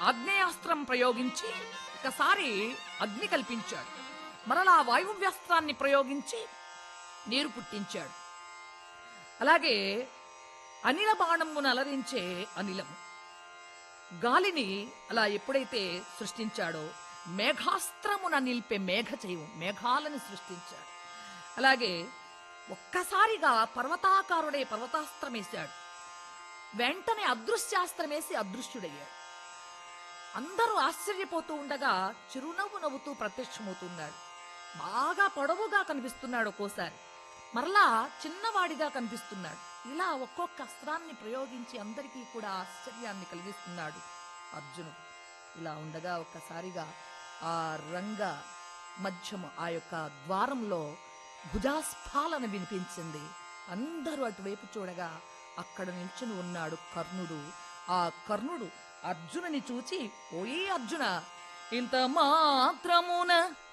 ఆగ్నేయాస్త్రం ప్రయోగించి ఒకసారి అగ్ని కల్పించాడు మరలా వాయువ్యాస్త్రాన్ని ప్రయోగించి నీరు పుట్టించాడు అలాగే అనిల బాణమును అలరించే అనిలము గాలిని అలా ఎప్పుడైతే సృష్టించాడో మేఘాస్త్రమున నిలిపే మేఘ చేయు మేఘాలను సృష్టించాడు అలాగే ఒక్కసారిగా పర్వతాకారుడే పర్వతాస్త్రం వేశాడు వెంటనే అదృశ్యాస్త్రం వేసి అదృశ్యుడయ్యాడు అందరూ ఆశ్చర్యపోతూ ఉండగా చిరునవ్వు నవ్వుతూ ప్రత్యక్షమవుతున్నాడు బాగా పొడవుగా కనిపిస్తున్నాడు ఒక్కోసారి మరలా చిన్నవాడిగా కనిపిస్తున్నాడు ఇలా ఒక్కొక్క అస్త్రాన్ని ప్రయోగించి అందరికీ కూడా ఆశ్చర్యాన్ని కలిగిస్తున్నాడు అర్జునుడు ఇలా ఉండగా ఒక్కసారిగా ఆ రంగ మధ్యము ఆ యొక్క ద్వారంలో భుజాస్ఫాలన వినిపించింది అందరూ అటువైపు చూడగా అక్కడ నిల్చుని ఉన్నాడు కర్ణుడు ఆ కర్ణుడు అర్జునుని చూచి ఓయే అర్జున ఇంత మాత్రమున